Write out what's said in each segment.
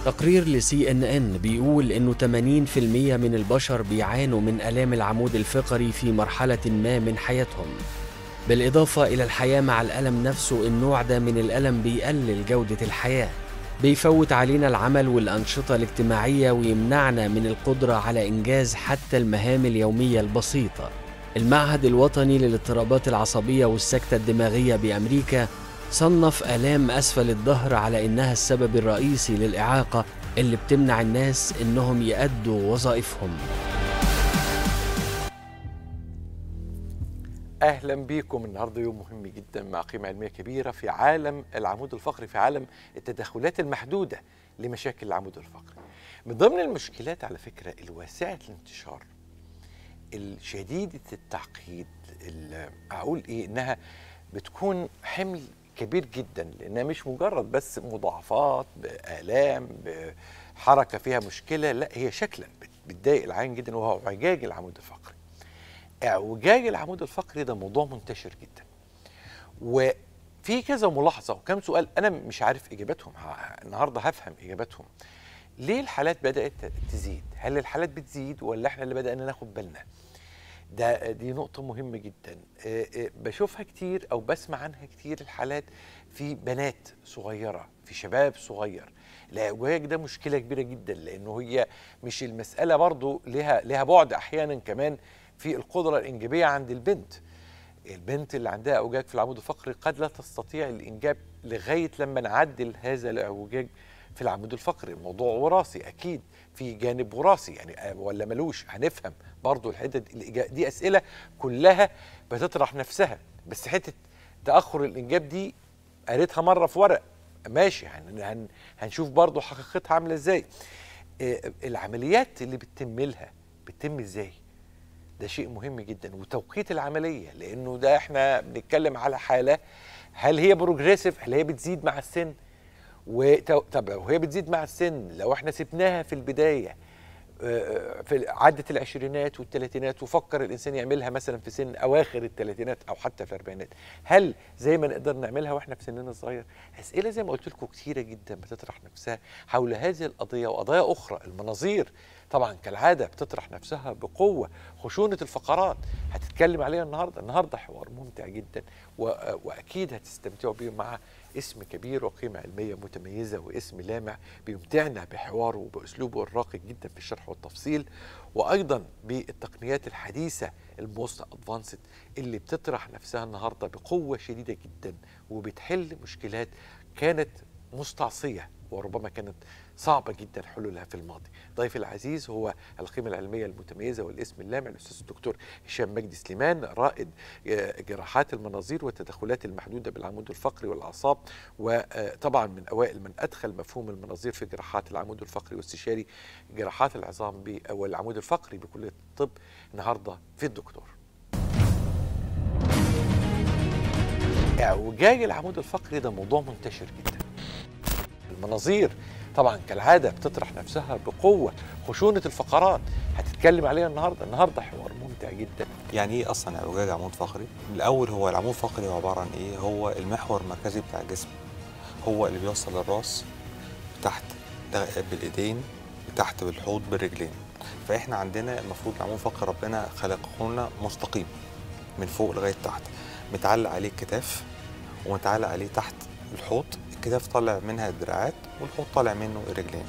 تقرير لسي ان ان بيقول انه 80% من البشر بيعانوا من الام العمود الفقري في مرحله ما من حياتهم بالاضافه الى الحياه مع الالم نفسه النوع ده من الالم بيقلل جوده الحياه بيفوت علينا العمل والانشطه الاجتماعيه ويمنعنا من القدره على انجاز حتى المهام اليوميه البسيطه المعهد الوطني للاضطرابات العصبيه والسكته الدماغيه بامريكا صنف آلام أسفل الظهر على إنها السبب الرئيسي للإعاقة اللي بتمنع الناس إنهم يأدوا وظائفهم اهلا بيكم النهارده يوم مهم جدا مع قيمه علميه كبيره في عالم العمود الفقري في عالم التدخلات المحدوده لمشاكل العمود الفقري. من ضمن المشكلات على فكره الواسعه الانتشار الشديده التعقيد ال- اقول ايه انها بتكون حمل كبير جدا لانها مش مجرد بس مضاعفات بالام بحركه فيها مشكله لا هي شكلا بت- بتضايق العين جدا وهو اعجاج العمود الفقري. اعوجاج العمود الفقري ده موضوع منتشر جدا وفي كذا ملاحظه وكم سؤال انا مش عارف اجاباتهم ه- النهارده هفهم اجاباتهم ليه الحالات بدات تزيد هل الحالات بتزيد ولا احنا اللي بدانا ناخد بالنا ده دي نقطة مهمة جدا آه، آه، بشوفها كتير أو بسمع عنها كتير الحالات في بنات صغيرة في شباب صغير الإعوجاج ده مشكلة كبيرة جدا لأنه هي مش المسألة برضو لها لها بعد أحيانا كمان في القدرة الإنجابية عند البنت البنت اللي عندها اعوجاج في العمود الفقري قد لا تستطيع الانجاب لغايه لما نعدل هذا الاعوجاج في العمود الفقري الموضوع وراثي اكيد في جانب وراثي يعني آه، ولا ملوش هنفهم برضو الحته دي الإجا- دي اسئله كلها بتطرح نفسها بس حته تاخر الانجاب دي قريتها مره في ورق ماشي هن هن هنشوف برضو حقيقتها عامله ازاي آه، العمليات اللي بتتم لها بتتم ازاي ده شيء مهم جدا وتوقيت العمليه لانه ده احنا بنتكلم على حاله هل هي بروجريسيف هل هي بتزيد مع السن وتو... طب لو هي بتزيد مع السن لو احنا سبناها في البدايه آه، في عدت العشرينات والثلاثينات وفكر الانسان يعملها مثلا في سن اواخر الثلاثينات او حتى في الاربعينات هل زي ما نقدر نعملها واحنا في سننا صغير اسئله زي ما قلت لكم كتيره جدا بتطرح نفسها حول هذه القضيه وقضايا اخرى المناظير طبعا كالعاده بتطرح نفسها بقوه خشونه الفقرات هتتكلم عليها النهارده النهارده حوار ممتع جدا و... واكيد هتستمتعوا بيه مع اسم كبير وقيمه علميه متميزه واسم لامع بيمتعنا بحواره وباسلوبه الراقي جدا في الشرح والتفصيل وايضا بالتقنيات الحديثه الموست ادفانسد اللي بتطرح نفسها النهارده بقوه شديده جدا وبتحل مشكلات كانت مستعصيه وربما كانت صعبة جدا حلولها في الماضي ضيفي العزيز هو القيمة العلمية المتميزة والاسم اللامع الأستاذ الدكتور هشام مجدي سليمان رائد آه، جراحات المناظير والتدخلات المحدودة بالعمود الفقري والأعصاب وطبعا من أوائل من أدخل مفهوم المناظير في جراحات العمود الفقري واستشاري جراحات العظام ب- والعمود الفقري بكلية الطب النهاردة في الدكتور اعوجاج العمود الفقري ده موضوع منتشر جدا المناظير طبعا كالعاده بتطرح نفسها بقوه خشونه الفقرات هتتكلم عليها النهارده النهارده حوار ممتع جدا يعني ايه اصلا اعوجاج عمود فقري الاول هو العمود الفقري هو عباره عن ايه هو المحور المركزي بتاع الجسم هو اللي بيوصل الراس تحت بالايدين تحت بالحوض بالرجلين فاحنا عندنا المفروض العمود الفقري ربنا خلقه لنا مستقيم من فوق لغايه تحت متعلق عليه الكتاف ومتعلق عليه تحت الحوض الكتاف طالع منها الدراعات والحوض طالع منه الرجلين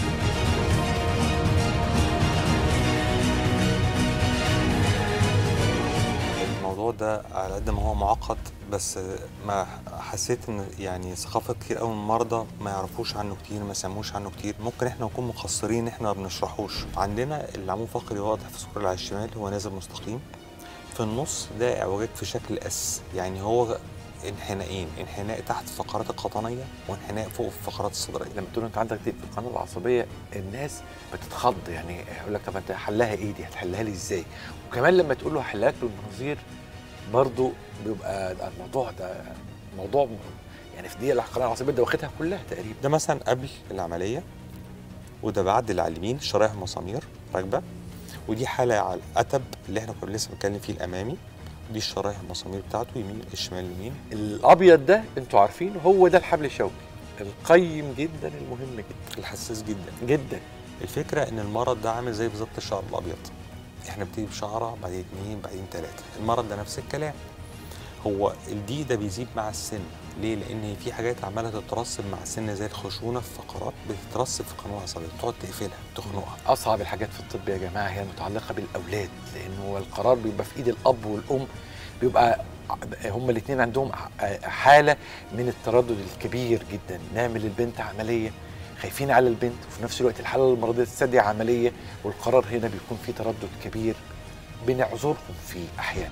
الموضوع ده على قد ما هو معقد بس ما حسيت ان يعني ثقافه كتير قوي من المرضى ما يعرفوش عنه كتير ما سموش عنه كتير ممكن احنا نكون مقصرين ان احنا ما بنشرحوش عندنا العمود الفقري واضح في الصوره اللي على الشمال هو نازل مستقيم في النص ده اعوجاج في شكل اس يعني هو انحنائين انحناء تحت الفقرات القطنيه وانحناء فوق الفقرات الصدريه لما تقول انت عندك ضيق في القناه العصبيه الناس بتتخض يعني يقول لك طب انت حلها ايه دي هتحلها لي ازاي وكمان لما تقول له هحلها لك بالمناظير برضه بيبقى ده الموضوع ده موضوع يعني في دي القناه العصبيه ده واخدها كلها تقريبا ده مثلا قبل العمليه وده بعد اللي على اليمين شرايح المسامير راكبه ودي حاله على القتب اللي احنا كنا لسه بنتكلم فيه الامامي دي الشرايح المسامير بتاعته يمين الشمال يمين الابيض ده انتوا عارفين هو ده الحبل الشوكي القيم جدا المهم جدا الحساس جدا جدا الفكره ان المرض ده عامل زي بالظبط الشعر الابيض احنا بنبتدي بشعره بعدين اتنين بعدين تلاته المرض ده نفس الكلام هو الضيق ده بيزيد مع السن ليه؟ لان في حاجات عماله تترسب مع السن زي الخشونه في فقرات بتترسب في قناه عصبيه تقعد تقفلها تخنقها اصعب الحاجات في الطب يا جماعه هي المتعلقه بالاولاد لانه القرار بيبقى في ايد الاب والام بيبقى هما الاثنين عندهم حاله من التردد الكبير جدا نعمل للبنت عمليه خايفين على البنت وفي نفس الوقت الحاله المرضيه تستدعي عمليه والقرار هنا بيكون فيه تردد كبير بنعذرهم فيه احيانا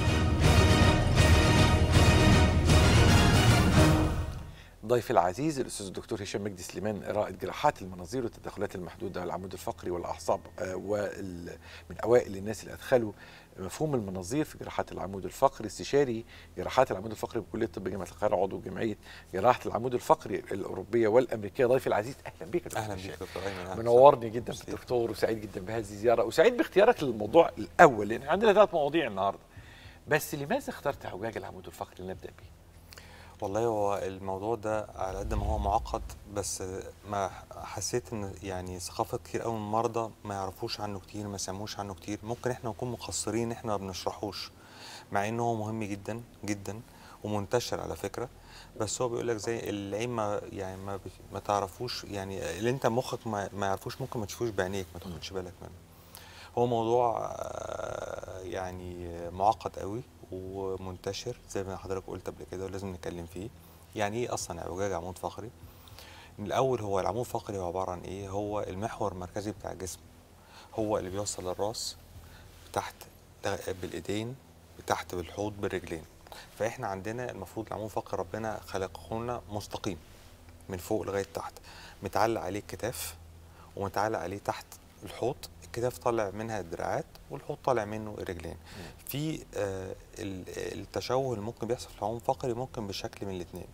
ضيفي العزيز الاستاذ الدكتور هشام مجدي سليمان رائد جراحات المناظير والتدخلات المحدوده والعمود الفقري والاعصاب آه، وال- من اوائل الناس اللي ادخلوا مفهوم المناظير في جراحات العمود الفقري استشاري جراحات العمود الفقري بكليه طب جامعه القاهره عضو جمعيه جراحه العمود الفقري الاوروبيه والامريكيه ضيفي العزيز اهلا بك يا دكتور اهلا هشام. بيك دكتور ايمن أهلاً منورني جدا ميرسي. دكتور وسعيد جدا بهذه الزياره وسعيد باختيارك للموضوع الاول لان عندنا ثلاث مواضيع النهارده بس لماذا اخترت اعوجاج العمود الفقري لنبدا به؟ والله هو الموضوع ده على قد ما هو معقد بس ما حسيت ان يعني ثقافه كتير قوي من المرضى ما يعرفوش عنه كتير ما سمعوش عنه كتير ممكن احنا نكون مقصرين ان احنا ما بنشرحوش مع ان هو مهم جدا جدا ومنتشر على فكره بس هو بيقول لك زي العين ما يعني ما, بت- ما تعرفوش يعني اللي انت مخك ما, ما يعرفوش ممكن ما تشوفوش بعينيك ما تاخدش بالك منه هو موضوع آه، يعني معقد قوي ومنتشر زي ما حضرتك قلت قبل كده ولازم نتكلم فيه يعني ايه اصلا اعوجاج عمود فقري من الاول هو العمود الفقري هو عباره عن ايه هو المحور المركزي بتاع الجسم هو اللي بيوصل الراس تحت بالايدين تحت بالحوض بالرجلين فاحنا عندنا المفروض العمود الفقري ربنا خلقه لنا مستقيم من فوق لغايه تحت متعلق عليه الكتاف ومتعلق عليه تحت الحوض الكتاف طالع منها الدراعات والحوض طالع منه الرجلين في آه ال- التشوه اللي ممكن بيحصل في العمود الفقري ممكن بشكل من الاثنين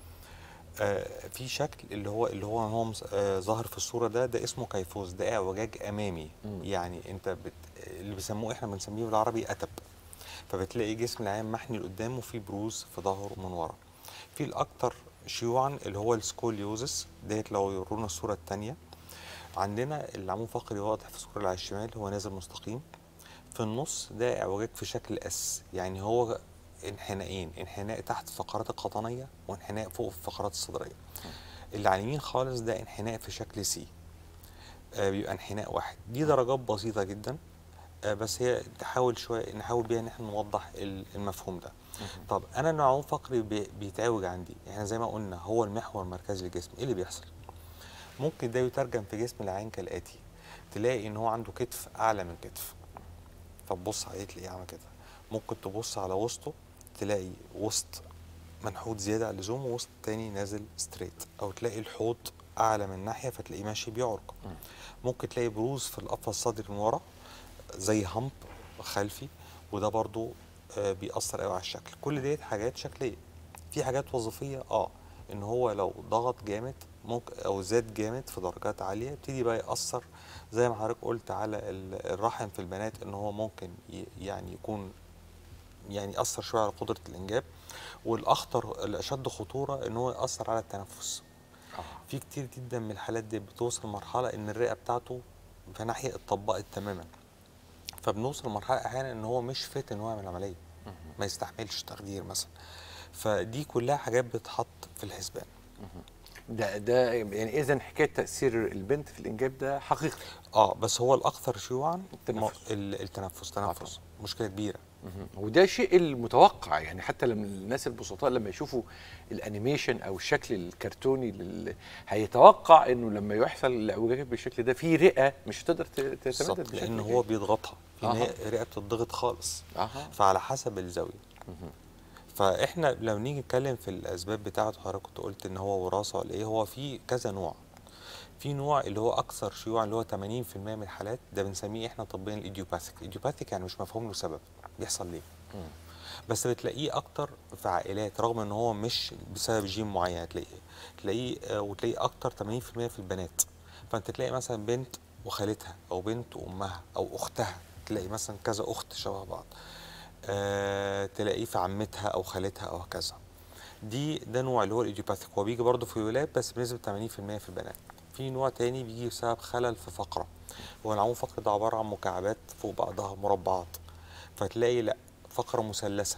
آه في شكل اللي هو اللي هو هو مس- آه ظاهر في الصوره ده ده اسمه كيفوز ده اعوجاج امامي مم. يعني انت بت اللي بيسموه احنا بنسميه بالعربي اتب فبتلاقي جسم العيان محني لقدام وفي بروز في ظهره من ورا في الاكثر شيوعا اللي هو السكوليوزس ديت لو يورونا الصوره الثانيه عندنا العمود الفقري واضح في الصوره اللي على الشمال هو نازل مستقيم في النص ده اعوجاج في شكل اس يعني هو انحنائين انحناء تحت الفقرات القطنيه وانحناء فوق الفقرات الصدريه اللي على اليمين خالص ده انحناء في شكل سي آه بيبقى انحناء واحد دي درجات بسيطه جدا آه بس هي تحاول شويه نحاول بيها ان احنا نوضح ال- المفهوم ده طب انا العمود الفقري بي- بيتعوج عندي احنا زي ما قلنا هو المحور المركزي للجسم ايه اللي بيحصل ممكن ده يترجم في جسم العين كالاتي تلاقي ان هو عنده كتف اعلى من كتف فتبص عليه تلاقيه عامل كده ممكن تبص على وسطه تلاقي وسط منحوت زياده عن اللزوم ووسط تاني نازل ستريت او تلاقي الحوض اعلى من ناحيه فتلاقيه ماشي بيعرج ممكن تلاقي بروز في القفص الصدري من ورا زي همب خلفي وده برضو آه، بيأثر قوي على الشكل كل ديت حاجات شكليه في حاجات وظيفيه اه ان هو لو ضغط جامد ممكن او زاد جامد في درجات عاليه يبتدي بقى يأثر زي ما حضرتك قلت على ال- الرحم في البنات ان هو ممكن ي- يعني يكون يعني يأثر شويه على قدره الانجاب والاخطر الاشد خطوره ان هو يأثر على التنفس في كتير جدا من الحالات دي بتوصل لمرحله ان الرئه بتاعته في ناحيه اتطبقت تماما فبنوصل لمرحله احيانا ان هو مش فات ان هو يعمل عمليه ما يستحملش تخدير مثلا فدي كلها حاجات بتتحط في الحسبان ده ده يعني اذا حكايه تاثير البنت في الانجاب ده حقيقي اه بس هو الاكثر شيوعا التنفس. م- ال- التنفس تنفس مشكله كبيره وده شيء المتوقع يعني حتى لما الناس البسطاء لما يشوفوا الانيميشن او الشكل الكرتوني لل... هيتوقع انه لما يحصل الاعوجاج بالشكل ده في رئه مش هتقدر ت- تتمدد بالظبط بشكل لان جيد. هو بيضغطها في أها. نهاية رئه بتضغط خالص اها فعلى حسب الزاويه فاحنا لو نيجي نتكلم في الاسباب بتاعته حضرتك كنت قلت ان هو وراثه ولا ايه هو في كذا نوع في نوع اللي هو اكثر شيوعا اللي هو 80% من الحالات ده بنسميه احنا طبيا الايديوباثيك الايديوباثيك يعني مش مفهوم له سبب بيحصل ليه بس بتلاقيه اكتر في عائلات رغم ان هو مش بسبب جين معين تلاقيه تلاقيه آه، وتلاقيه اكتر 80% في البنات فانت تلاقي مثلا بنت وخالتها او بنت وامها او اختها تلاقي مثلا كذا اخت شبه بعض آه تلاقيه في عمتها او خالتها او هكذا دي ده نوع اللي هو الايديوباثيك هو بيجي برضه في الولاد بس بنسبه 80% في البنات في نوع تاني بيجي بسبب خلل في فقره هو العمود الفقري ده عباره عن مكعبات فوق بعضها مربعات فتلاقي لا فقره مثلثه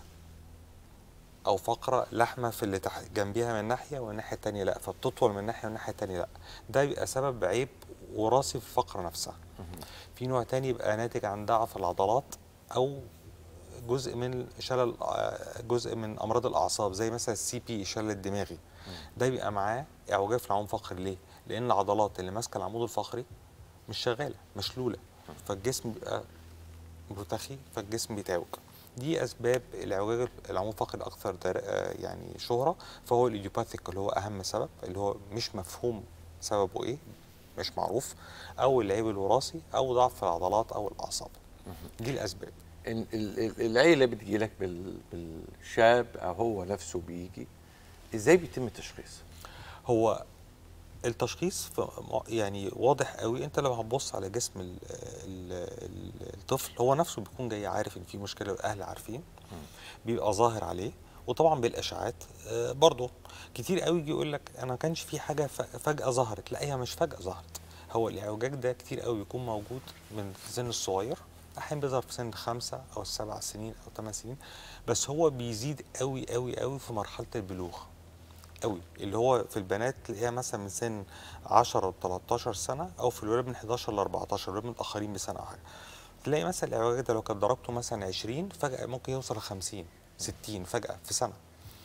او فقره لحمه في اللي تحت جنبيها من ناحيه والناحيه التانيه لا فبتطول من ناحيه والناحيه التانيه لا ده بيبقى سبب عيب وراثي في الفقره نفسها في نوع تاني يبقى ناتج عن ضعف العضلات او جزء من شلل آه، جزء من امراض الاعصاب زي مثلا السي بي الشلل الدماغي ده بيبقى معاه اعوجاج في العمود الفقري ليه؟ لان العضلات اللي ماسكه العمود الفقري مش شغاله مشلوله فالجسم بيبقى مرتخي فالجسم بيتعوج دي اسباب الاعوجاج العمود الفقري الاكثر در- آه، يعني شهره فهو الايديوباثيك اللي هو اهم سبب اللي هو مش مفهوم سببه ايه مش معروف او العيب الوراثي او ضعف العضلات او الاعصاب دي الاسباب ال- ال- ال- العيله بتجي لك بال- بالشاب او هو نفسه بيجي ازاي بيتم التشخيص؟ هو التشخيص في م- يعني واضح قوي انت لو هتبص على جسم ال ال ال الطفل هو نفسه بيكون جاي عارف ان في مشكله والاهل عارفين بيبقى ظاهر عليه وطبعا بالاشاعات آه، برضه كتير قوي يجي يقول لك انا ما كانش في حاجه ف- فجاه ظهرت لا هي مش فجاه ظهرت هو الاعوجاج ده كتير قوي بيكون موجود من السن الصغير احيانا بيظهر في سن خمسة او سبع سنين او ثمان سنين بس هو بيزيد قوي قوي قوي في مرحله البلوغ قوي اللي هو في البنات تلاقيها مثلا من سن 10 ل 13 سنه او في الولاد من 11 ل 14 الولاد متاخرين بسنه او حاجه تلاقي مثلا الاعوجاج ده لو كانت درجته مثلا 20 فجاه ممكن يوصل ل 50 60 فجاه في سنه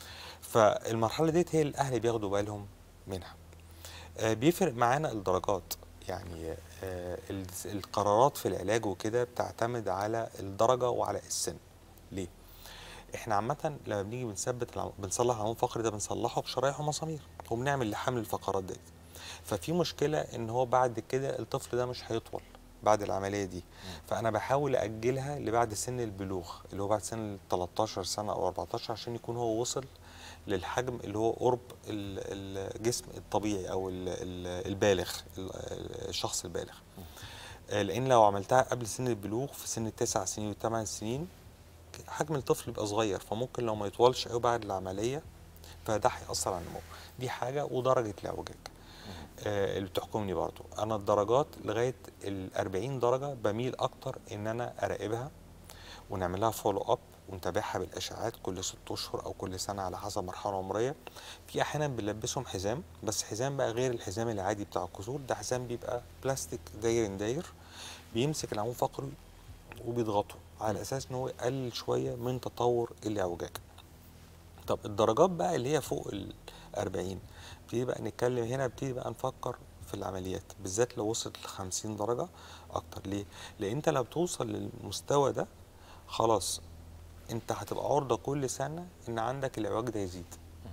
فالمرحله ديت هي اللي الاهل بياخدوا بالهم منها آه، بيفرق معانا الدرجات يعني آه، ال- القرارات في العلاج وكده بتعتمد على الدرجه وعلى السن ليه احنا عامه لما بنيجي بنثبت العم... بنصلح العمود الفقري ده بنصلحه بشرايح ومسامير وبنعمل لحمل الفقرات ديت ففي مشكله ان هو بعد كده الطفل ده مش هيطول بعد العمليه دي فانا بحاول اجلها لبعد سن البلوغ اللي هو بعد سن ال 13 سنه او 14 عشان يكون هو وصل للحجم اللي هو قرب ال- الجسم الطبيعي او ال- ال- البالغ ال- الشخص البالغ آه، لان لو عملتها قبل سن البلوغ في سن التسع سنين والثمان سنين حجم الطفل يبقى صغير فممكن لو ما يطولش قوي بعد العمليه فده هيأثر على النمو دي حاجه ودرجه الاعوجاج آه، اللي بتحكمني برضو انا الدرجات لغايه ال 40 درجه بميل اكتر ان انا اراقبها ونعمل لها فولو اب ونتابعها بالاشعاعات كل ست اشهر او كل سنه على حسب مرحله عمريه في احيانا بنلبسهم حزام بس حزام بقى غير الحزام العادي بتاع الكسور ده حزام بيبقى بلاستيك داير داير بيمسك العمود الفقري وبيضغطه على اساس ان هو يقلل شويه من تطور الاعوجاج طب الدرجات بقى اللي هي فوق ال 40 نبتدي بقى نتكلم هنا نبتدي بقى نفكر في العمليات بالذات لو وصلت ل 50 درجه اكتر ليه؟ لان انت لو بتوصل للمستوى ده خلاص انت هتبقى عرضه كل سنه ان عندك الاعوجاج ده يزيد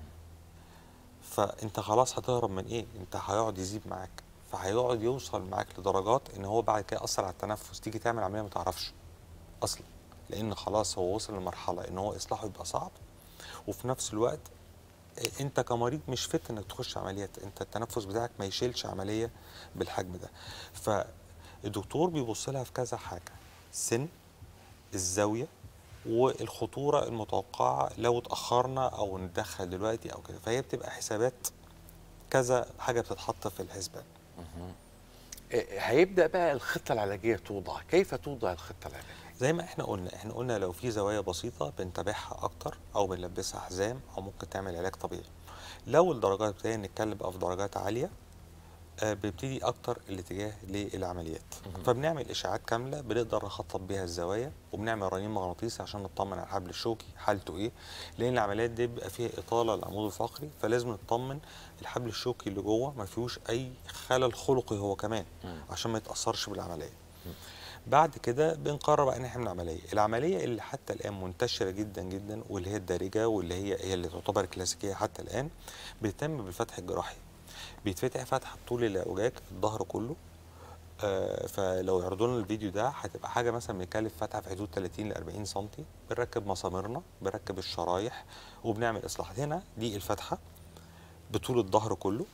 فانت خلاص هتهرب من ايه؟ انت هيقعد يزيد معاك فهيقعد يوصل معاك لدرجات ان هو بعد كده ياثر على التنفس تيجي تعمل عمليه ما تعرفش اصلا لان خلاص هو وصل لمرحله ان هو اصلاحه يبقى صعب وفي نفس الوقت إيه، انت كمريض مش فت انك تخش عمليات انت التنفس بتاعك ما يشيلش عمليه بالحجم ده فالدكتور بيبص لها في كذا حاجه السن الزاويه والخطوره المتوقعه لو اتاخرنا او ندخل دلوقتي او كده فهي بتبقى حسابات كذا حاجه بتتحط في الحسبان آه، هيبدا بقى الخطه العلاجيه توضع كيف توضع الخطه العلاجيه زي ما احنا قلنا احنا قلنا لو في زوايا بسيطه بنتابعها اكتر او بنلبسها حزام او ممكن تعمل علاج طبيعي لو الدرجات ابتدينا نتكلم بقى في درجات عاليه آه، بنبتدي اكتر الاتجاه للعمليات فبنعمل اشاعات كامله بنقدر نخطط بيها الزوايا وبنعمل رنين مغناطيسي عشان نطمن على الحبل الشوكي حالته ايه لان العمليات دي بيبقى فيها اطاله للعمود الفقري فلازم نطمن الحبل الشوكي اللي جوه ما فيهوش اي خلل خلقي هو كمان عشان ما يتاثرش بالعمليه بعد كده بنقرر بقى ان احنا نعمل عمليه العمليه اللي حتى الان منتشره جدا جدا واللي هي الدارجه واللي هي هي اللي تعتبر كلاسيكيه حتى الان بتتم بالفتح الجراحي بيتفتح فتحه طول الاعوجاج الظهر كله آه فلو يعرضوا لنا الفيديو ده هتبقى حاجه مثلا بنكلف فتحه في حدود 30 ل 40 سم بنركب مساميرنا بنركب الشرايح وبنعمل اصلاحات هنا دي الفتحه بطول الظهر كله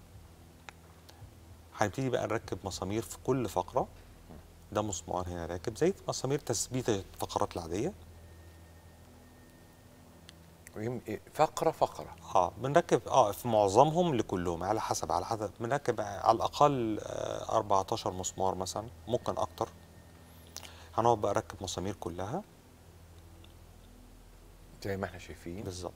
هنبتدي بقى نركب مسامير في كل فقره ده مسمار هنا راكب زي مسامير تثبيت الفقرات العاديه ويم- إيه، فقره فقره اه بنركب اه في معظمهم لكلهم على حسب على حسب بنركب على الاقل آه 14 مسمار مثلا ممكن اكتر هنقعد بقى اركب مسامير كلها زي ما احنا شايفين بالظبط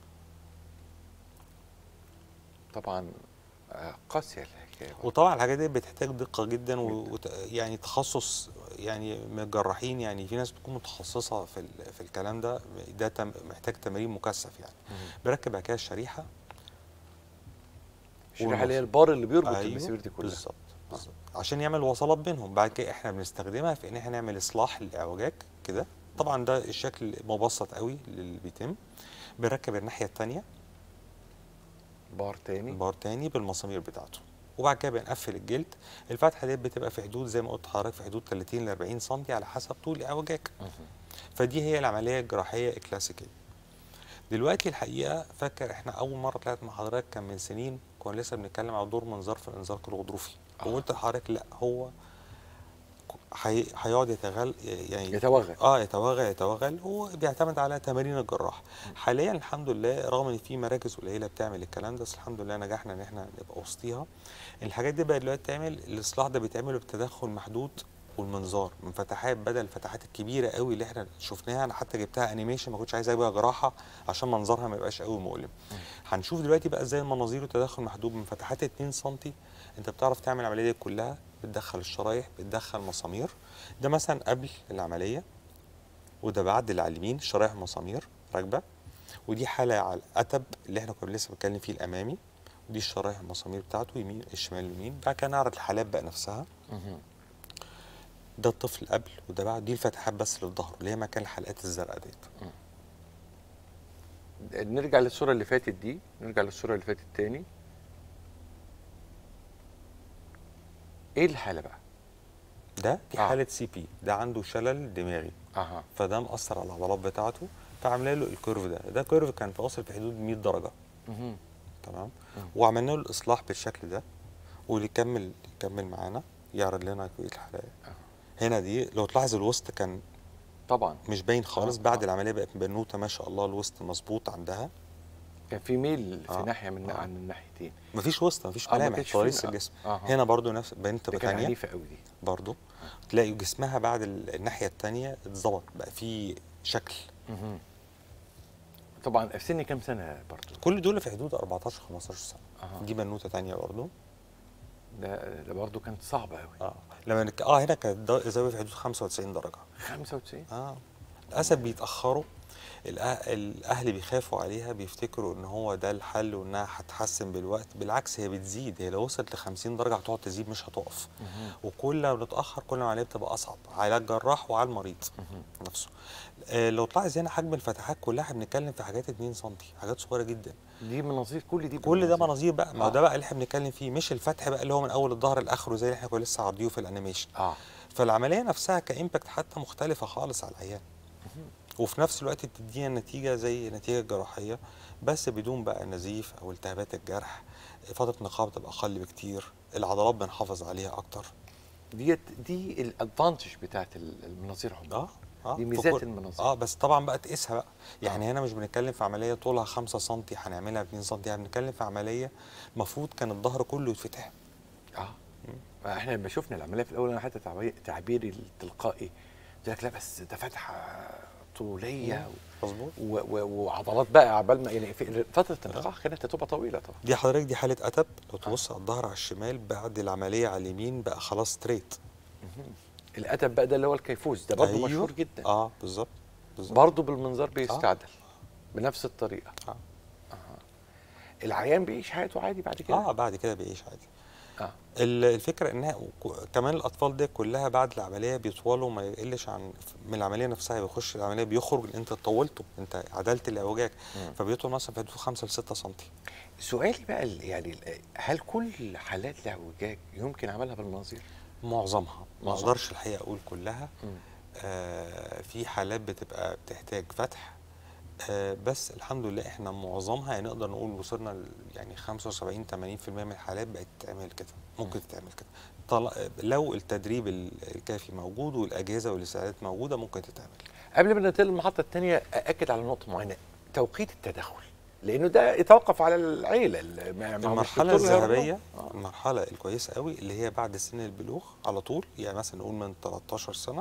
طبعا آه، قاسيه الحكايه برضه. وطبعا الحاجات دي بتحتاج دقه جدا و... وت... يعني تخصص يعني من الجراحين يعني في ناس بتكون متخصصه في ال... في الكلام ده ده تم... محتاج تمرين مكثف يعني مم. بركب بعد كده الشريحه الشريحه اللي هي البار اللي بيربط أيوه، المسامير دي كلها بالظبط بالظبط عشان يعمل وصلات بينهم بعد كده احنا بنستخدمها في ان احنا نعمل اصلاح للاعوجاج كده طبعا ده الشكل مبسط قوي اللي بيتم بنركب الناحيه الثانيه بار تاني بار تاني بالمسامير بتاعته وبعد كده بنقفل الجلد الفتحه دي بتبقى في حدود زي ما قلت لحضرتك في حدود 30 ل 40 سم على حسب طول اعوجاجك مهم. فدي هي العمليه الجراحيه الكلاسيكيه دلوقتي الحقيقه فاكر احنا اول مره طلعت مع حضرتك كان من سنين كنا لسه بنتكلم على دور منظار في الانزلاق الغضروفي آه. وقلت لحضرتك لا هو هي- هيقعد يتغل يعني يتوغل اه يتوغل يتوغل هو بيعتمد على تمارين الجراح حاليا الحمد لله رغم ان في مراكز قليله بتعمل الكلام ده بس الحمد لله نجحنا ان احنا نبقى وسطيها الحاجات دي بقى دلوقتي تعمل الاصلاح ده بيتعمل بتدخل محدود والمنظار من فتحات بدل الفتحات الكبيره قوي اللي احنا شفناها انا حتى جبتها انيميشن ما كنتش عايز اجيبها جراحه عشان منظرها ما يبقاش قوي مؤلم هنشوف دلوقتي بقى ازاي المناظير وتدخل محدود من فتحات 2 سم انت بتعرف تعمل العمليه دي كلها بتدخل الشرايح بتدخل مسامير ده مثلا قبل العمليه وده بعد اللي على اليمين شرايح مسامير راكبه ودي حاله على الاتب اللي احنا كنا لسه بنتكلم فيه الامامي ودي الشرايح المسامير بتاعته يمين الشمال اليمين بعد كده نعرض الحالات بقى نفسها مهم. ده الطفل قبل وده بعد دي الفتحات بس اللي في ظهره اللي هي مكان الحلقات الزرقاء ديت نرجع للصوره اللي فاتت دي نرجع للصوره اللي فاتت تاني ايه الحاله بقى ده دي آه. حاله سي بي ده عنده شلل دماغي اها فده مأثر على العضلات بتاعته فعملنا له الكيرف ده ده كيرف كان واصل في حدود 100 درجه مهم. تمام مم. وعملنا له الاصلاح بالشكل ده واللي يكمل يكمل معانا يعرض لنا بقيه الحلقات هنا دي لو تلاحظ الوسط كان طبعا مش باين خالص آه، بعد آه. العمليه بقت بنوته ما شاء الله الوسط مظبوط عندها كان في ميل في آه. ناحيه من آه. عن الناحيتين مفيش وسط مفيش آه، ما ملامح كانش فريس فيه- الجسم آه. هنا برضو نفس بنت دي كانت تانية عنيفه قوي دي برضو تلاقي جسمها بعد ال- الناحيه التانية اتظبط بقى في شكل مهم. طبعا في سن كام سنه برضو كل دول في حدود 14 15 سنه أها. دي بنوته تانية برضو ده ده برضو كانت صعبه قوي اه لما نك... اه هنا كانت دا- الزاويه في حدود 95 درجه 95 اه للاسف بيتاخروا الأه... الاهل بيخافوا عليها بيفتكروا ان هو ده الحل وانها هتحسن بالوقت بالعكس هي بتزيد هي لو وصلت ل 50 درجه هتقعد تزيد مش هتقف مهم. وكل ما بنتاخر كل ما العمليه بتبقى اصعب على الجراح وعلى المريض مهم. نفسه آه لو تلاحظ هنا حجم الفتحات كلها احنا بنتكلم في حاجات 2 سم حاجات صغيره جدا دي مناظير كل دي كل ده مناظير بقى ما هو آه. ده بقى اللي احنا بنتكلم فيه مش الفتح بقى اللي هو من اول الظهر لاخره زي اللي احنا كنا لسه عارضينه في الانيميشن اه فالعمليه نفسها كامباكت حتى مختلفه خالص على العيان وفي نفس الوقت بتدينا نتيجه زي نتيجه جراحيه بس بدون بقى نزيف او التهابات الجرح فتره النقاهه بتبقى اقل بكتير العضلات بنحافظ عليها اكتر ديت دي الادفانتج بتاعت ال- المناظير عموما اه اه دي في ميزات كل- المناظير. اه بس طبعا بقى تقيسها بقى يعني هنا مش بنتكلم في عمليه طولها 5 سم هنعملها ب 2 سم يعني بنتكلم في عمليه المفروض كان الظهر كله يتفتح اه احنا لما شفنا العمليه في الاول انا حتى تعبي- تعبيري التلقائي قلت لك لا بس ده فتحه طوليه مظبوط و- و- وعضلات بقى عبال ما يعني في فتره النقاح كانت هتبقى طويله طبعا دي حضرتك دي حاله اتب لو تبص على الظهر على الشمال بعد العمليه على اليمين بقى خلاص ستريت الاتب بقى ده اللي هو الكيفوز ده برضه أيوه. مشهور جدا اه بالظبط بالظبط برضه بالمنظار بيستعدل بنفس الطريقه آه. العيان بيعيش حياته عادي بعد كده اه بعد كده بيعيش عادي اه ال- الفكره انها وك- كمان الاطفال دي كلها بعد العمليه بيطولوا ما يقلش عن من العمليه نفسها بيخش العمليه بيخرج لأن انت طولته انت عدلت الاعوجاج مم. فبيطول مثلا في حدود 5 ل 6 سم سؤالي بقى ال- يعني ال- هل كل حالات الاعوجاج يمكن عملها بالمناظير؟ معظمها ما معظم. اقدرش الحقيقه اقول كلها آه في حالات بتبقى بتحتاج فتح آه بس الحمد لله احنا معظمها يعني نقدر نقول وصلنا ل- يعني 75 80% من الحالات بقت تتعمل كده ممكن تتعمل كده طل... لو التدريب ال- الكافي موجود والاجهزه والاستعدادات موجوده ممكن تتعمل قبل ما ننتقل للمحطه الثانيه ااكد على نقطه معينه توقيت التدخل لانه ده يتوقف على العيله ال- ما- ما هو مش المرحله دكتور هيقول له. الذهبيه آه. المرحله الكويسه قوي اللي هي بعد سن البلوغ على طول يعني مثلا نقول من 13 سنه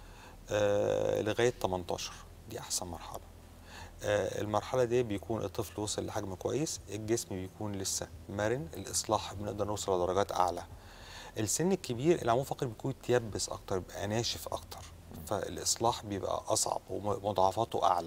آه لغايه 18 دي احسن مرحله آه المرحله دي بيكون الطفل وصل لحجم كويس الجسم بيكون لسه مرن الاصلاح بنقدر نوصل لدرجات اعلى السن الكبير العمود الفقري بيكون يتيبس اكتر بيبقى ناشف اكتر فالاصلاح بيبقى اصعب ومضاعفاته اعلى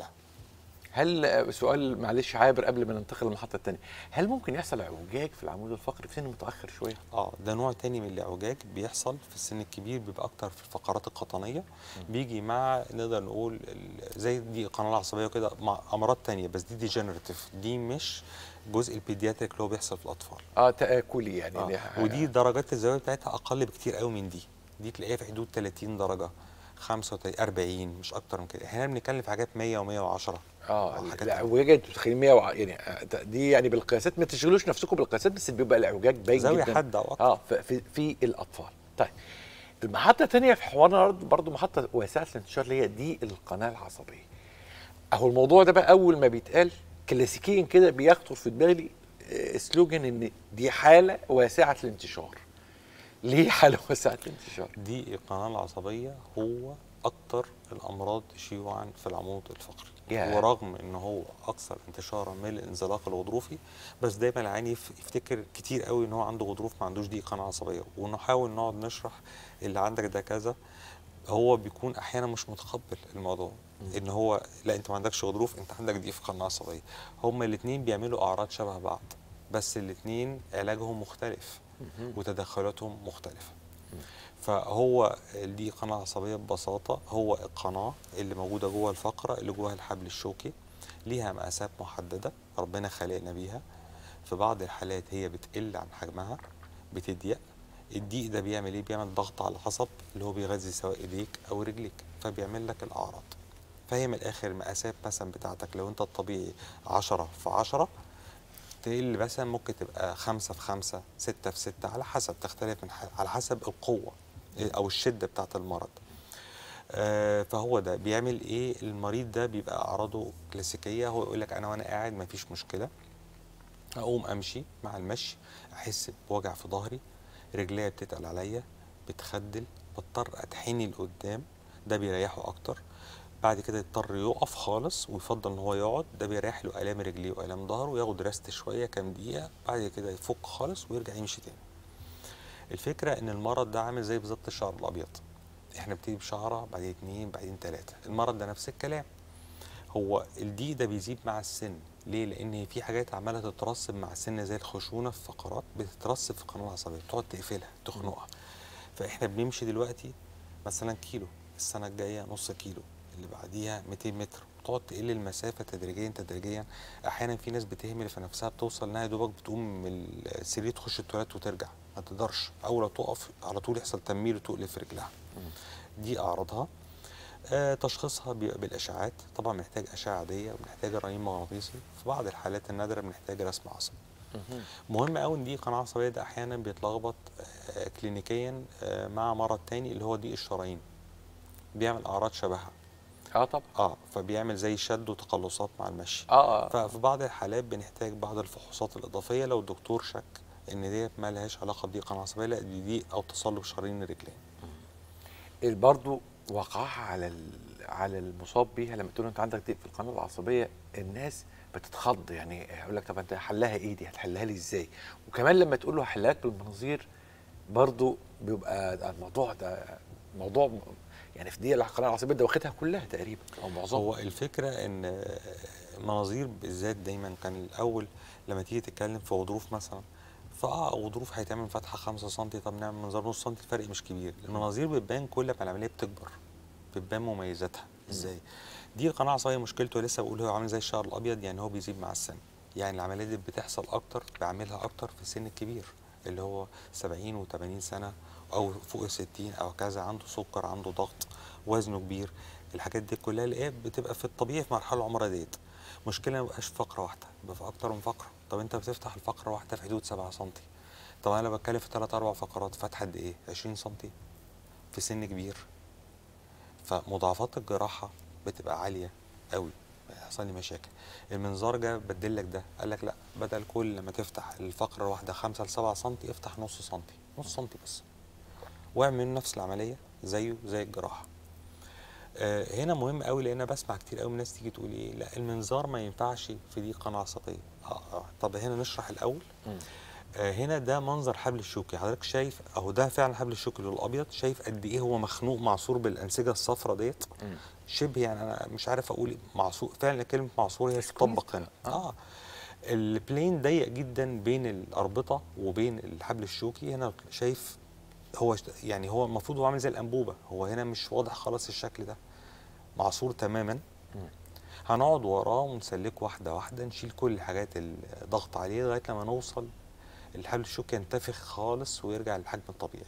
هل سؤال معلش عابر قبل ما ننتقل للمحطه الثانيه هل ممكن يحصل اعوجاج في العمود الفقري في سن متاخر شويه اه ده نوع تاني من الاعوجاج بيحصل في السن الكبير بيبقى اكتر في الفقرات القطنيه بيجي مع نقدر نقول ال- زي دي القناه العصبيه وكده مع امراض تانية بس دي ديجنراتيف دي مش جزء البيدياتريك اللي هو بيحصل في الاطفال اه تاكلي يعني آه. دي- ودي درجات الزاويه بتاعتها اقل بكتير قوي من دي دي تلاقيها في حدود 30 درجه 35 40 مش اكتر من كده احنا بنتكلم في حاجات 100 و110 اه حاجات الاعوجاج انتوا متخيلين 100 وع- يعني آه، دي يعني بالقياسات ما تشغلوش نفسكم بالقياسات بس بيبقى الاعوجاج باين زاوية جدا حادة أو أكتر. اه في, في, في الاطفال طيب المحطه الثانيه في حوارنا برضه محطه واسعه الانتشار اللي هي دي القناه العصبيه اهو الموضوع ده بقى اول ما بيتقال كلاسيكيا كده بيخطر في دماغي آه، سلوجن ان دي حاله واسعه الانتشار ليه حاله واسعه الانتشار دي القناه العصبيه هو اكتر الامراض شيوعا في العمود الفقري ياه. ورغم ان هو اكثر انتشارا من الانزلاق الغضروفي بس دايما العيان يف- يفتكر كتير قوي ان هو عنده غضروف ما عندوش دي قناه عصبيه ونحاول نقعد نشرح اللي عندك ده كذا هو بيكون احيانا مش متقبل الموضوع ان هو لا انت ما عندكش غضروف انت عندك دي في قناه عصبيه هما الاثنين بيعملوا اعراض شبه بعض بس الاثنين علاجهم مختلف وتدخلاتهم مختلفه فهو دي قناة عصبية ببساطة هو القناة اللي موجودة جوه الفقرة اللي جواها الحبل الشوكي ليها مقاسات محددة ربنا خلقنا بيها في بعض الحالات هي بتقل عن حجمها بتضيق الضيق ده بيعمل ايه بيعمل ضغط على العصب اللي هو بيغذي سواء ايديك او رجليك فبيعمل لك الاعراض فهي من الاخر المقاسات مثلا بتاعتك لو انت الطبيعي 10 في 10 تقل مثلا ممكن تبقى خمسة في خمسة ستة في ستة على حسب تختلف من ح- على حسب القوة أو الشدة بتاعة المرض آه، فهو ده بيعمل ايه المريض ده بيبقى اعراضه كلاسيكيه هو يقول لك انا وانا قاعد مفيش مشكله اقوم امشي مع المشي احس بوجع في ظهري رجليا بتتقل عليا بتخدل بضطر اتحني لقدام ده بيريحه اكتر بعد كده يضطر يقف خالص ويفضل ان هو يقعد ده بيريح له الام رجليه والام ظهره وياخد ريست شويه كام دقيقه بعد كده يفك خالص ويرجع يمشي تاني الفكره ان المرض ده عامل زي بالظبط الشعر الابيض احنا بنبتدي بشعره بعدين اتنين بعدين تلاته المرض ده نفس الكلام هو الضيق ده بيزيد مع السن ليه لان في حاجات عماله تترسب مع السن زي الخشونه في فقرات بتترسب في القناه العصبيه بتقعد تقفلها تخنقها فاحنا بنمشي دلوقتي مثلا كيلو السنه الجايه نص كيلو اللي بعديها 200 متر بتقعد تقل المسافه تدريجيا تدريجيا احيانا في ناس بتهمل في نفسها بتوصل انها يا دوبك بتقوم من السرير تخش التواليت وترجع ما تقدرش اول ما تقف على طول يحصل تنميل وتقلب في رجلها دي اعراضها آه، تشخيصها بيبقى بالاشعاعات طبعا بنحتاج اشعه عاديه وبنحتاج رنين مغناطيسي في بعض الحالات النادره بنحتاج رسم عصبي مهم قوي ان دي قناه عصبيه ده احيانا بيتلخبط آه، كلينيكيا آه، مع مرض تاني اللي هو ضيق الشرايين بيعمل اعراض شبهها اه طبعا اه فبيعمل زي شد وتقلصات مع المشي اه اه ففي بعض الحالات بنحتاج بعض الفحوصات الاضافيه لو الدكتور شك ان ديت ما لهاش علاقه بضيق قناه عصبيه لا دي ضيق او تصلب شرايين الرجلين برضه وقعها على ال- على المصاب بيها لما تقول له انت عندك ضيق في القناه العصبيه الناس بتتخض يعني يقول لك طب انت حلها ايه دي هتحلها لي ازاي وكمان لما تقول له هحلها لك بالمناظير برضه بيبقى ده الموضوع ده موضوع م- يعني في دي القناه العصبيه ده واخدها كلها تقريبا او معظمها هو الفكره ان مناظير بالذات دايما كان الاول لما تيجي تتكلم في غضروف مثلا فاه غضروف هيتعمل فتحه 5 سم طب نعمل منظار نص سم الفرق مش كبير المناظير بتبان كل ما العمليه بتكبر بتبان مميزاتها ازاي دي القناه العصبيه مشكلته لسه بقول هو عامل زي الشعر الابيض يعني هو بيزيد مع السن يعني العمليه دي بتحصل اكتر بعملها اكتر في السن الكبير اللي هو 70 و80 سنه او فوق ال 60 او كذا عنده سكر عنده ضغط وزنه كبير الحاجات دي كلها اللي هي بتبقى في الطبيعي في مرحله العمر ديت مشكله ما يبقاش في فقره واحده يبقى في اكتر من فقره طب انت بتفتح الفقره واحده في حدود 7 سم طب انا بتكلم في 3 4 فقرات فتحه قد ايه 20 سم في سن كبير فمضاعفات الجراحه بتبقى عاليه قوي يحصل لي مشاكل المنظار جه بدل لك ده قال لك لا بدل كل ما تفتح الفقره الواحده 5 ل 7 سم افتح نص سم نص سم بس واعمل نفس العمليه زيه زي الجراحه آه، هنا مهم قوي لان أنا بسمع كتير قوي من ناس تيجي تقول ايه لا المنظار ما ينفعش في دي قناه عصبيه آه آه. طب هنا نشرح الاول مم. آه هنا ده منظر حبل الشوكي حضرتك شايف اهو ده فعلا حبل الشوكي اللي هو الابيض شايف قد ايه هو مخنوق معصور بالانسجه الصفراء ديت مم. شبه يعني انا مش عارف اقول معصور فعلا كلمه معصور هي بس تطبق كويس. هنا آه. اه البلين ضيق جدا بين الاربطه وبين الحبل الشوكي هنا شايف هو شت- يعني هو المفروض هو عامل زي الانبوبه هو هنا مش واضح خالص الشكل ده معصور تماما مم. هنقعد وراه ونسلكه واحده واحده نشيل كل الحاجات الضغط عليه لغايه لما نوصل الحبل الشوكي ينتفخ خالص ويرجع للحجم الطبيعي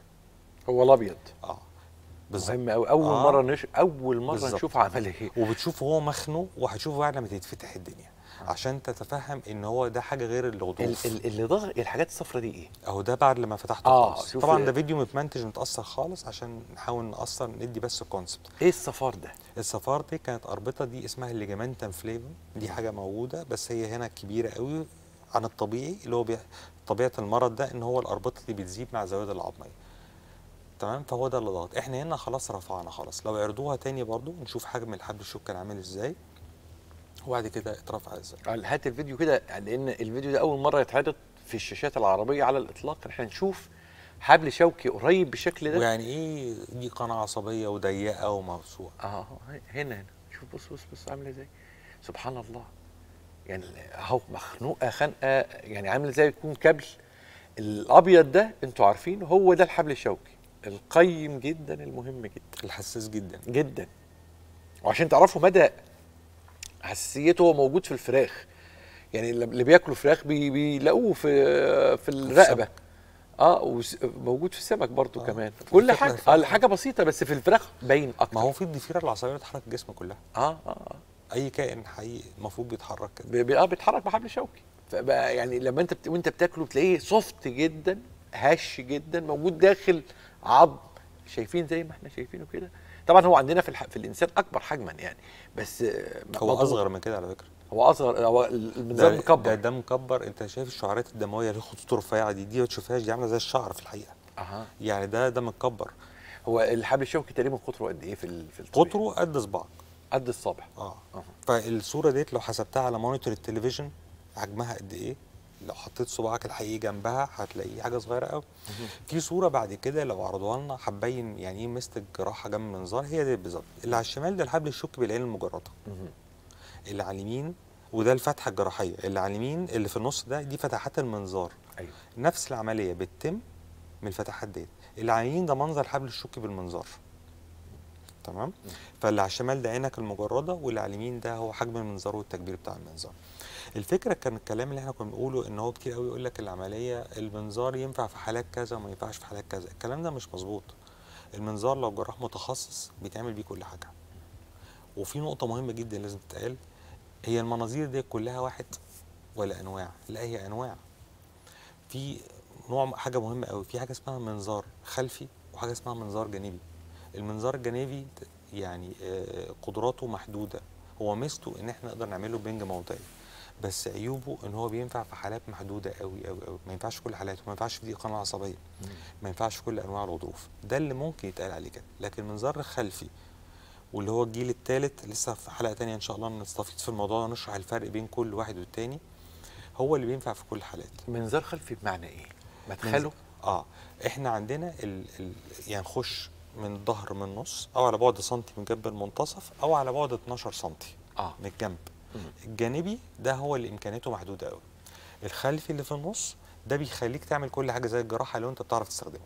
هو الابيض اه مهم قوي اول آه. مره نش... اول مره بالظبط. نشوف عمل ايه وبتشوفه هو مخنوق وهتشوفه بعد لما تتفتح الدنيا عشان تتفهم ان هو ده حاجه غير ال- الغضروف ال- اللي ضغط الحاجات الصفرا دي ايه اهو ده بعد لما فتحته آه، خالص شوف طبعا ال- ده فيديو متمنتج متاثر خالص عشان نحاول نأثر ندي بس الكونسبت ايه الصفار ده الصفار دي كانت اربطه دي اسمها الليجامنتم فليفم دي حاجه موجوده بس هي هنا كبيره قوي عن الطبيعي اللي هو بي... طبيعه المرض ده ان هو الاربطه دي بتزيد مع الزوايد العظميه تمام فهو ده اللي ضغط احنا هنا خلاص رفعنا خلاص لو عرضوها تاني برضو نشوف حجم الحبل الشوك كان عامل ازاي وبعد كده اترفع ازاي قال هات الفيديو كده لان الفيديو ده اول مره يتعرض في الشاشات العربيه على الاطلاق احنا نشوف حبل شوكي قريب بالشكل ده ويعني ايه دي قناه عصبيه وضيقه وموسوعه اه هنا هنا شوف بص بص بص عامله ازاي سبحان الله يعني اهو مخنوقه خنقه يعني عامله زي يكون كابل الابيض ده انتوا عارفين هو ده الحبل الشوكي القيم جدا المهم جدا الحساس جدا جدا وعشان تعرفوا مدى حساسيته هو موجود في الفراخ يعني اللي بياكلوا فراخ بي بيلاقوه في في الرقبه اه وس- موجود في السمك برضو آه. كمان في كل الفراخ حاجه نفسها. آه حاجه بسيطه بس في الفراخ باين اكتر ما هو في الضفيره العصبيه بتحرك الجسم كلها اه اه آه. اي كائن حي المفروض بيتحرك كده بي- بي- اه بيتحرك بحبل شوكي فبقى يعني لما انت بت... وانت بتاكله تلاقيه سوفت جدا هش جدا موجود داخل عظم شايفين زي ما احنا شايفينه كده طبعا هو عندنا في الح... في الانسان اكبر حجما يعني بس آه، هو مضغوط. اصغر من كده على فكره هو اصغر هو المنظار ده مكبر ده, ده مكبر انت شايف الشعرات الدمويه اللي خطوط رفيعه دي دي ما تشوفهاش دي عامله زي الشعر في الحقيقه اها يعني ده ده متكبر هو الحبل الشوكي تقريبا قطره قد ايه في ال... في الطبيعي؟ قطره قد صباعك قد الصابع اه أها. فالصوره ديت لو حسبتها على مونيتور التلفزيون حجمها قد ايه لو حطيت صباعك الحقيقي جنبها هتلاقيه حاجه صغيره قوي في صوره بعد كده لو عرضوها لنا هتبين يعني ايه مست الجراحه جنب المنظار هي دي بالظبط اللي على الشمال ده الحبل الشوكي بالعين المجرده مهم. اللي على اليمين وده الفتحه الجراحيه اللي على اليمين اللي في النص ده دي فتحات المنظار ايوه نفس العمليه بتتم من الفتحات ديت اللي على اليمين ده منظر حبل الشوكي بالمنظار تمام فاللي على الشمال ده عينك المجرده واللي على اليمين ده هو حجم المنظار والتكبير بتاع المنظار الفكره كان الكلام اللي احنا كنا بنقوله ان هو كتير قوي يقول لك العمليه المنظار ينفع في حالات كذا وما ينفعش في حالات كذا الكلام ده مش مظبوط المنظار لو جراح متخصص بيتعمل بيه كل حاجه وفي نقطه مهمه جدا لازم تتقال هي المناظير دي كلها واحد ولا انواع لا هي انواع في نوع حاجه مهمه قوي في حاجه اسمها منظار خلفي وحاجه اسمها منظار جانبي المنظار الجانبي ت- يعني آه، قدراته محدوده هو ميزته ان احنا نقدر نعمله بنج موضعي بس عيوبه ان هو بينفع في حالات محدوده قوي قوي قوي ما ينفعش في كل حالاته ما ينفعش في دي قناه عصبيه ما ينفعش في كل انواع الغضروف ده اللي ممكن يتقال عليه كده لكن المنظار الخلفي واللي هو الجيل الثالث لسه في حلقه تانية ان شاء الله نستفيد في الموضوع ده ونشرح الفرق بين كل واحد والتاني هو اللي بينفع في كل الحالات منظار خلفي بمعنى ايه مدخله اه احنا عندنا ال... ال... يعني نخش من الظهر من النص او على بعد سنتي من جنب المنتصف او على بعد 12 سنتي اه من الجنب مم. الجانبي ده هو اللي امكانياته محدوده قوي الخلفي اللي في النص ده بيخليك تعمل كل حاجه زي الجراحه لو انت بتعرف تستخدمه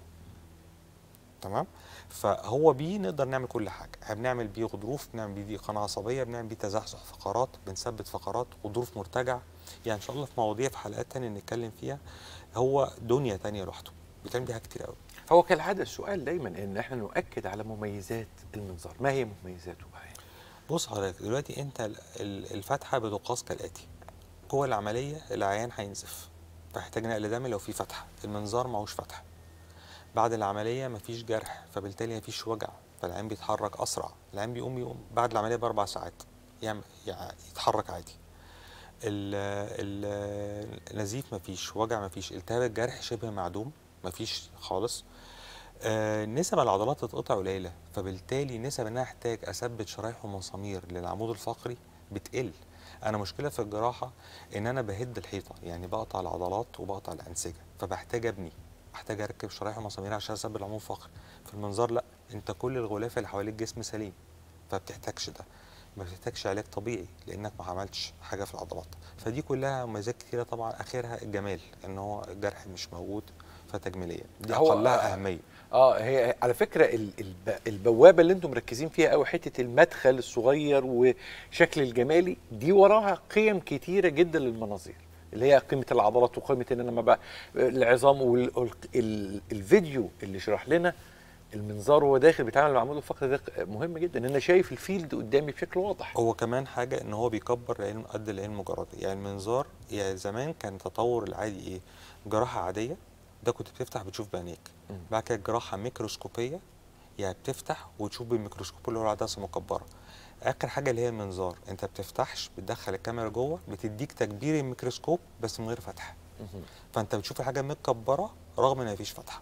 تمام فهو بيه نقدر نعمل كل حاجه احنا بنعمل بيه غضروف بنعمل بيه دي قناه عصبيه بنعمل بيه تزحزح فقرات بنثبت فقرات غضروف مرتجع يعني ان شاء الله في مواضيع في حلقات تانية نتكلم فيها هو دنيا تانية لوحده بيتعمل بيها كتير قوي هو كالعاده السؤال دايما ان احنا نؤكد على مميزات المنظار ما هي مميزاته بقى يعني؟ بص حضرتك دلوقتي انت ال- ال- الفتحه بتقاس كالاتي جوه العمليه العيان هينزف فيحتاج نقل دم لو في فتحه المنظار معهوش فتحه بعد العمليه مفيش جرح فبالتالي مفيش وجع فالعيان بيتحرك اسرع العيان بيقوم يقوم بعد العمليه باربع ساعات يعمل يعني يتحرك عادي ال- ال- النزيف مفيش وجع مفيش التهاب الجرح شبه معدوم مفيش خالص آه، نسب العضلات تتقطع قليله فبالتالي نسب ان انا احتاج اثبت شرايح ومسامير للعمود الفقري بتقل انا مشكله في الجراحه ان انا بهد الحيطه يعني بقطع العضلات وبقطع الانسجه فبحتاج ابني احتاج اركب شرايح ومسامير عشان اثبت العمود الفقري في المنظار لا انت كل الغلاف اللي حواليك جسم سليم فبتحتاجش ده ما بتحتاجش علاج طبيعي لانك ما عملتش حاجه في العضلات فدي كلها مميزات كتيره طبعا اخرها الجمال ان هو الجرح مش موجود فتجميليه دي هو- اقلها اهميه اه هي على فكره ال- الب- البوابه اللي انتم مركزين فيها قوي حته المدخل الصغير وشكل الجمالي دي وراها قيم كتيره جدا للمناظير اللي هي قيمه العضلات وقيمه ان انا ما بقى العظام والفيديو اللي شرح لنا المنظار وهو داخل بيتعامل مع العمود الفقري ده مهم جدا ان انا شايف الفيلد قدامي بشكل واضح هو كمان حاجه ان هو بيكبر العلم قد العلم مجرد يعني المنظار يعني زمان كان التطور العادي ايه جراحه عاديه ده كنت بتفتح بتشوف بعينيك مم. بعد كده جراحه ميكروسكوبيه يعني بتفتح وتشوف بالميكروسكوب اللي هو العدسه مكبره اخر حاجه اللي هي المنظار انت بتفتحش بتدخل الكاميرا جوه بتديك تكبير الميكروسكوب بس من غير فتح مهم. فانت بتشوف الحاجه متكبره رغم ان مفيش فتحه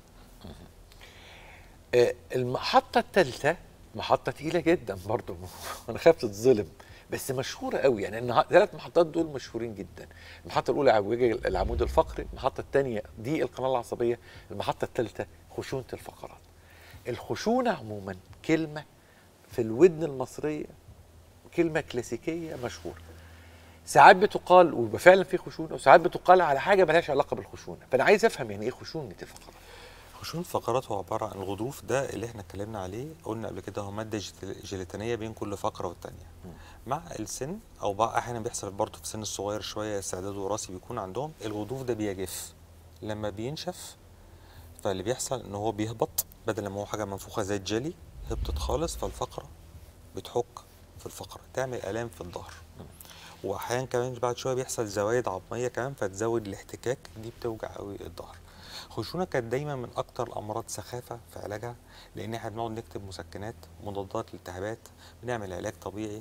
آه، المحطة الثالثة محطة تقيلة جدا برضو أنا خايف تتظلم بس مشهورة قوي يعني الثلاث محطات دول مشهورين جدا المحطة الأولى عوجة العمود الفقري المحطة الثانية دي القناة العصبية المحطة الثالثة خشونة الفقرات الخشونة عموما كلمة في الودن المصرية كلمة كلاسيكية مشهورة ساعات بتقال ويبقى فعلا في خشونة وساعات بتقال على حاجة ملهاش علاقة بالخشونة فأنا عايز أفهم يعني إيه خشونة الفقرات خشونة الفقرات هو عبارة عن الغضروف ده اللي احنا اتكلمنا عليه قلنا قبل كده هو مادة جيت- جيلاتينية بين كل فقرة والتانية مع السن او بقى احيانا بيحصل برضه في السن الصغير شوية استعداد وراثي بيكون عندهم الغضروف ده بيجف لما بينشف فاللي بيحصل ان هو بيهبط بدل ما هو حاجة منفوخة زي الجيلي هبطت خالص فالفقرة بتحك في الفقرة تعمل آلام في الظهر واحيانا كمان بعد شويه بيحصل زوايد عظميه كمان فتزود الاحتكاك دي بتوجع قوي الظهر خشونه كانت دايما من اكتر الامراض سخافه في علاجها لان احنا بنقعد نكتب مسكنات مضادات للالتهابات بنعمل علاج طبيعي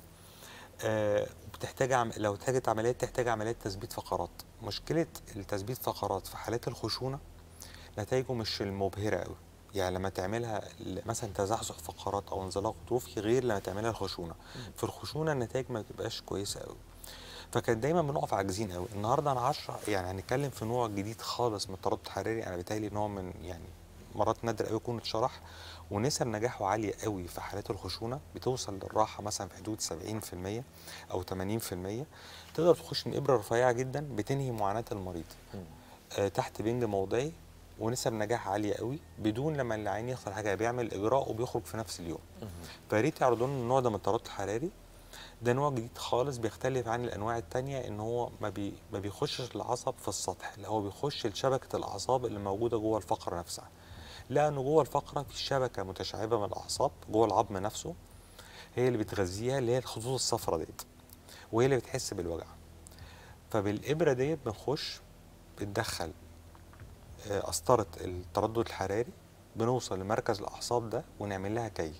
آه بتحتاج عم... لو احتاجت عمليات تحتاج عمليات تثبيت فقرات مشكله التثبيت فقرات في حالات الخشونه نتائجه مش المبهره قوي يعني لما تعملها ل- مثلا تزحزح فقرات او انزلاق غضروفي غير لما تعملها الخشونه في الخشونه النتائج ما بتبقاش كويسه قوي فكان دايما بنقف عاجزين قوي النهارده انا هشرح يعني هنتكلم في نوع جديد خالص من التردد الحراري انا بيتهيألي ان هو من يعني مرات نادر قوي يكون اتشرح ونسب نجاحه عاليه قوي في حالات الخشونه بتوصل للراحه مثلا في حدود 70% او 80% تقدر تخش من ابره رفيعه جدا بتنهي معاناه المريض آه تحت بنج موضعي ونسب نجاح عاليه قوي بدون لما العين يحصل حاجه بيعمل اجراء وبيخرج في نفس اليوم فيا ريت يعرضوا لنا النوع ده من التردد الحراري ده نوع جديد خالص بيختلف عن الانواع التانية ان هو ما, بي ما بيخشش العصب في السطح لا هو بيخش لشبكه الاعصاب اللي موجوده جوه الفقره نفسها لانه جوه الفقره في شبكه متشعبه من الاعصاب جوه العظم نفسه هي اللي بتغذيها اللي هي الخطوط الصفراء ديت وهي اللي بتحس بالوجع فبالابره ديت بنخش بتدخل آه، قسطره التردد الحراري بنوصل لمركز الاعصاب ده ونعمل لها كي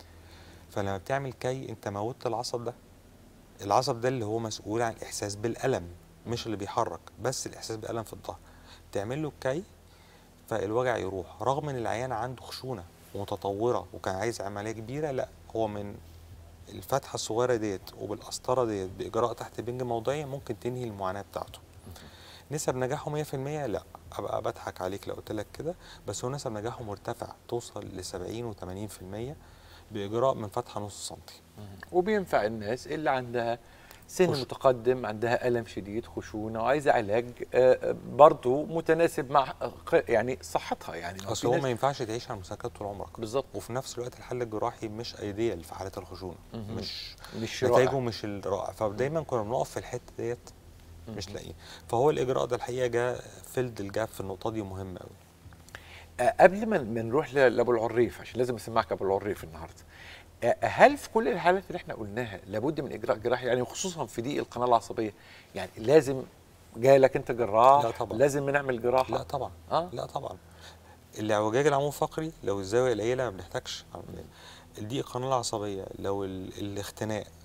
فلما بتعمل كي انت موتت العصب ده العصب ده اللي هو مسؤول عن الاحساس بالالم مش اللي بيحرك بس الاحساس بالالم في الظهر تعمل له كي فالوجع يروح رغم ان العيان عنده خشونه متطوره وكان عايز عمليه كبيره لا هو من الفتحه الصغيره ديت وبالقسطره ديت باجراء تحت بنج موضعي ممكن تنهي المعاناه بتاعته نسب نجاحه 100% لا ابقى بضحك عليك لو قلت لك كده بس هو نسب نجاحه مرتفع توصل ل 70 و80% باجراء من فتحه نص سنتي وبينفع الناس اللي عندها سن خش- متقدم عندها ألم شديد خشونة وعايزة علاج آه، آه، برضو متناسب مع آه، ق- يعني صحتها يعني ما في اصل هو ناس- ما ينفعش تعيش على المسكنات طول عمرك بالظبط وفي نفس الوقت الحل الجراحي مش ايديال في حالات الخشونه مهم. مش مش نتائجه رائع مش الرائع فدايما كنا بنقف في الحته ديت مش مهم. لاقيين فهو الاجراء ده الحقيقه جاء فيلد الجاب في النقطه دي مهم قوي آه، قبل ما ما نروح ل- لابو العريف عشان لازم اسمعك ابو العريف النهارده آه، هل في كل الحالات اللي احنا قلناها لابد من اجراء جراحي يعني خصوصا في ضيق القناه العصبيه يعني لازم جالك انت جراح لا طبعا. لازم نعمل جراحه لا طبعا اه لا طبعا الاعوجاج العمود الفقري لو الزاويه قليله ما بنحتاجش عملية. الضيق القناه العصبيه لو ال... الاختناق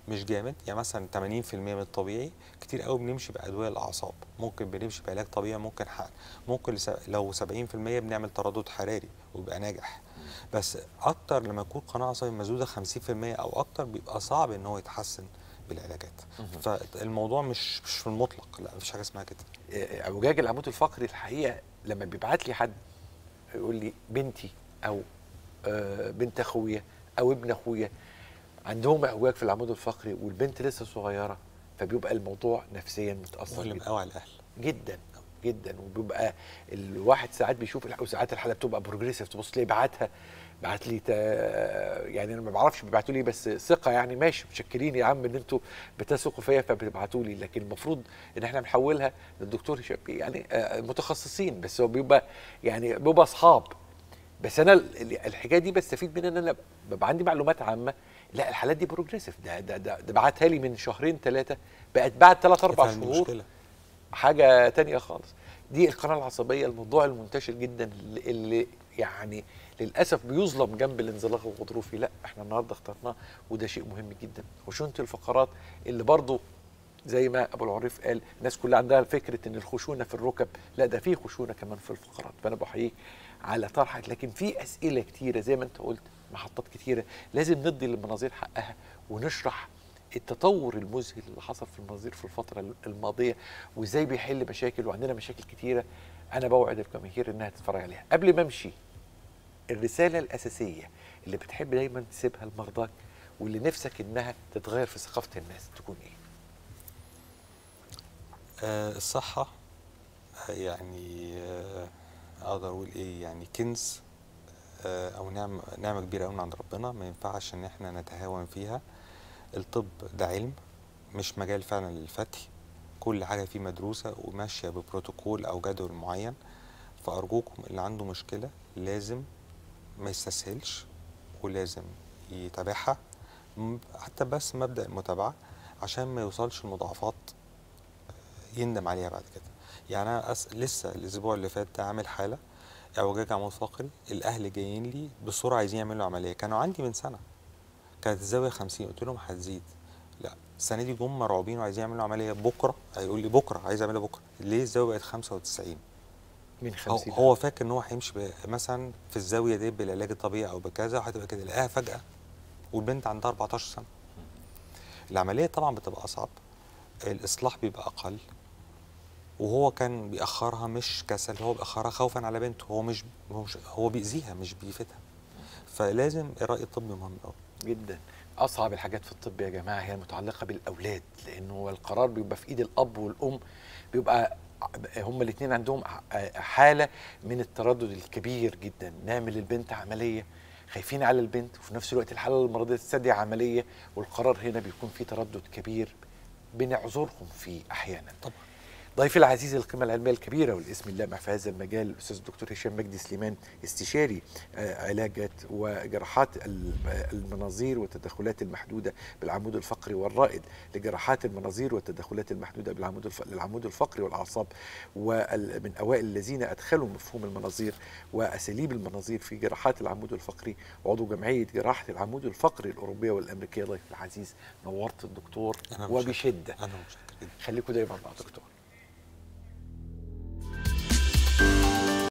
مش جامد يعني مثلا 80% من الطبيعي كتير قوي بنمشي بادويه الاعصاب ممكن بنمشي بعلاج طبيعي ممكن حقن ممكن لس- لو 70% بنعمل تردد حراري ويبقى ناجح بس اكتر لما يكون قناه عصبيه مسدوده 50% او اكتر بيبقى صعب ان هو يتحسن بالعلاجات فالموضوع مش مش في المطلق لا مفيش حاجه اسمها كده آه، اعوجاج العمود الفقري الحقيقه لما بيبعت لي حد يقول لي بنتي او آه، بنت اخويا او ابن اخويا عندهم اعوجاج في العمود الفقري والبنت لسه صغيره فبيبقى الموضوع نفسيا متاثر مؤلم جدا قوي على الاهل جدا جدا وبيبقى الواحد ساعات بيشوف الح- وساعات الحاله بتبقى بروجريسيف تبص تلاقي بعتها بعت لي تا يعني انا ما بعرفش بيبعتوا لي بس ثقه يعني ماشي متشكرين يا عم ان انتوا بتثقوا فيا فبتبعتوا لي لكن المفروض ان احنا نحولها للدكتور هشام يعني آه، متخصصين بس هو بيبقى يعني بيبقى اصحاب بس انا ال- ال- الحكايه دي بستفيد منها ان انا ببقى عندي معلومات عامه لا الحالات دي بروجريسيف ده ده ده, ده بعتها لي من شهرين ثلاثه بقت بعد ثلاث اربع فعلا دي شهور مشكله حاجه تانية خالص دي القناه العصبيه الموضوع المنتشر جدا اللي- اللي يعني للاسف بيظلم جنب الانزلاق الغضروفي لا احنا النهارده اخترناه وده شيء مهم جدا خشونه الفقرات اللي برضو زي ما ابو العريف قال الناس كلها عندها فكره ان الخشونه في الركب لا ده في خشونه كمان في الفقرات فانا بحييك على طرحك لكن في اسئله كتيره زي ما انت قلت محطات كتيره لازم ندي للمناظير حقها ونشرح التطور المذهل اللي حصل في المناظير في الفتره الماضيه وازاي بيحل مشاكل وعندنا مشاكل كتيره انا بوعد الجماهير انها تتفرج عليها قبل ما امشي الرساله الاساسيه اللي بتحب دايما تسيبها لمرضاك واللي نفسك انها تتغير في ثقافه الناس تكون ايه آه الصحة آه يعني آه أقدر أقول إيه يعني كنز آه أو نعمة نعمة كبيرة أوي من عند ربنا ما ينفعش إن إحنا نتهاون فيها الطب ده علم مش مجال فعلا للفتي كل حاجة فيه مدروسة وماشية ببروتوكول أو جدول معين فأرجوكم اللي عنده مشكلة لازم ما يستسهلش ولازم يتابعها م- حتى بس مبدأ المتابعة عشان ما يوصلش لمضاعفات يندم عليها بعد كده يعني انا أس... لسه الاسبوع اللي فات ده عامل حاله اعوجاج عمود فقري الاهل جايين لي بسرعه عايزين يعملوا عمليه كانوا عندي من سنه كانت الزاويه 50 قلت لهم هتزيد لا السنه دي جم مرعوبين وعايزين يعملوا عمليه بكره هيقول لي بكره عايز اعملها بكره ليه الزاويه بقت 95 من هو, 50 هو فاكر ان هو هيمشي ب- مثلا في الزاويه دي بالعلاج الطبيعي او بكذا وهتبقى كده لقاها فجاه والبنت عندها 14 سنه العمليه طبعا بتبقى اصعب الاصلاح بيبقى اقل وهو كان بيأخرها مش كسل هو بيأخرها خوفا على بنته هو مش هو, مش هو بيأذيها مش بيفيدها فلازم الرأي الطبي مهم قوي جدا اصعب الحاجات في الطب يا جماعه هي المتعلقه بالاولاد لانه هو القرار بيبقى في ايد الاب والام بيبقى هما الاثنين عندهم حاله من التردد الكبير جدا نعمل البنت عمليه خايفين على البنت وفي نفس الوقت الحاله المرضيه تستدعي عمليه والقرار هنا بيكون فيه تردد كبير بنعذرهم فيه احيانا طبعا ضيفي العزيز القيمة العلمية الكبيرة والاسم اللامع في هذا المجال الأستاذ الدكتور هشام مجدي سليمان استشاري آه، علاجات وجراحات ال- المناظير والتدخلات المحدودة بالعمود الفقري والرائد لجراحات المناظير والتدخلات المحدودة بالعمود الف... للعمود الفقري والأعصاب ومن أوائل الذين أدخلوا مفهوم المناظير وأساليب المناظير في جراحات العمود الفقري وعضو جمعية جراحة العمود الفقري الأوروبية والأمريكية ضيف العزيز نورت الدكتور أنا متشكر. وبشدة انا متشكر جدا خليكم دايما مع الدكتور